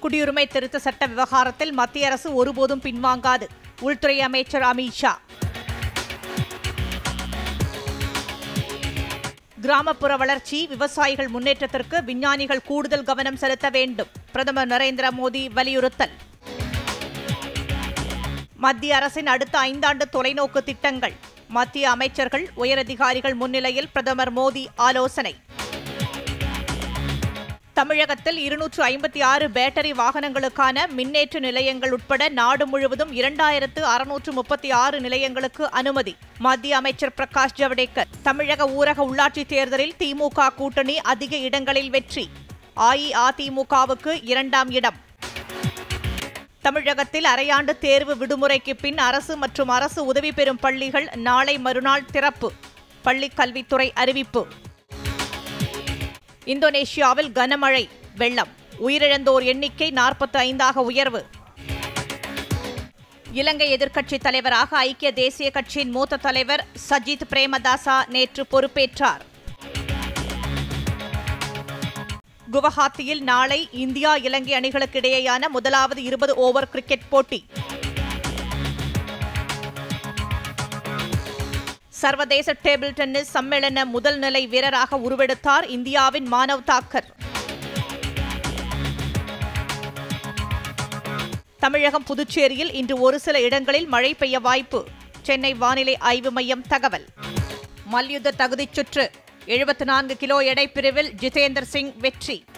குடியுரிமை திருத்த சட்ட விவகாரத்தில் மத்திய அரசு ஒருபோதும் பின்வாங்காது உள்துறை அமைச்சர் அமித்ஷா கிராமப்புற வளர்ச்சி விவசாயிகள் முன்னேற்றத்திற்கு விஞ்ஞானிகள் கூடுதல் கவனம் செலுத்த வேண்டும் பிரதமர் நரேந்திர மோடி வலியுறுத்தல் மத்திய அரசின் அடுத்த ஐந்தாண்டு தொலைநோக்கு திட்டங்கள் மத்திய அமைச்சர்கள் உயரதிகாரிகள் முன்னிலையில் பிரதமர் மோடி ஆலோசனை தமிழகத்தில் இருநூற்று ஐம்பத்தி ஆறு பேட்டரி வாகனங்களுக்கான மின்னேற்ற நிலையங்கள் உட்பட நாடு முழுவதும் இரண்டாயிரத்து அறுநூற்று முப்பத்தி ஆறு நிலையங்களுக்கு அனுமதி மத்திய அமைச்சர் பிரகாஷ் ஜவடேகர் தமிழக ஊரக உள்ளாட்சித் தேர்தலில் திமுக கூட்டணி அதிக இடங்களில் வெற்றி அஇஅதிமுகவுக்கு இரண்டாம் இடம் தமிழகத்தில் அரையாண்டு தேர்வு விடுமுறைக்கு பின் அரசு மற்றும் அரசு உதவி பெறும் பள்ளிகள் நாளை மறுநாள் திறப்பு பள்ளிக் கல்வித்துறை அறிவிப்பு இந்தோனேஷியாவில் கனமழை வெள்ளம் உயிரிழந்தோர் எண்ணிக்கை நாற்பத்தி ஐந்தாக உயர்வு இலங்கை எதிர்க்கட்சித் தலைவராக ஐக்கிய தேசிய கட்சியின் மூத்த தலைவர் சஜித் பிரேமதாசா நேற்று பொறுப்பேற்றார் குவஹாத்தியில் நாளை இந்தியா இலங்கை அணிகளுக்கு இடையேயான முதலாவது இருபது ஓவர் கிரிக்கெட் போட்டி சர்வதேச டேபிள் டென்னிஸ் சம்மேளன முதல் நிலை வீரராக உருவெடுத்தார் இந்தியாவின் மானவ் தாக்கர் தமிழகம் புதுச்சேரியில் இன்று ஒரு சில இடங்களில் மழை பெய்ய வாய்ப்பு சென்னை வானிலை ஆய்வு மையம் தகவல் மல்யுத்த தகுதிச் சுற்று எழுபத்தி நான்கு கிலோ எடை பிரிவில் ஜிதேந்தர் சிங் வெற்றி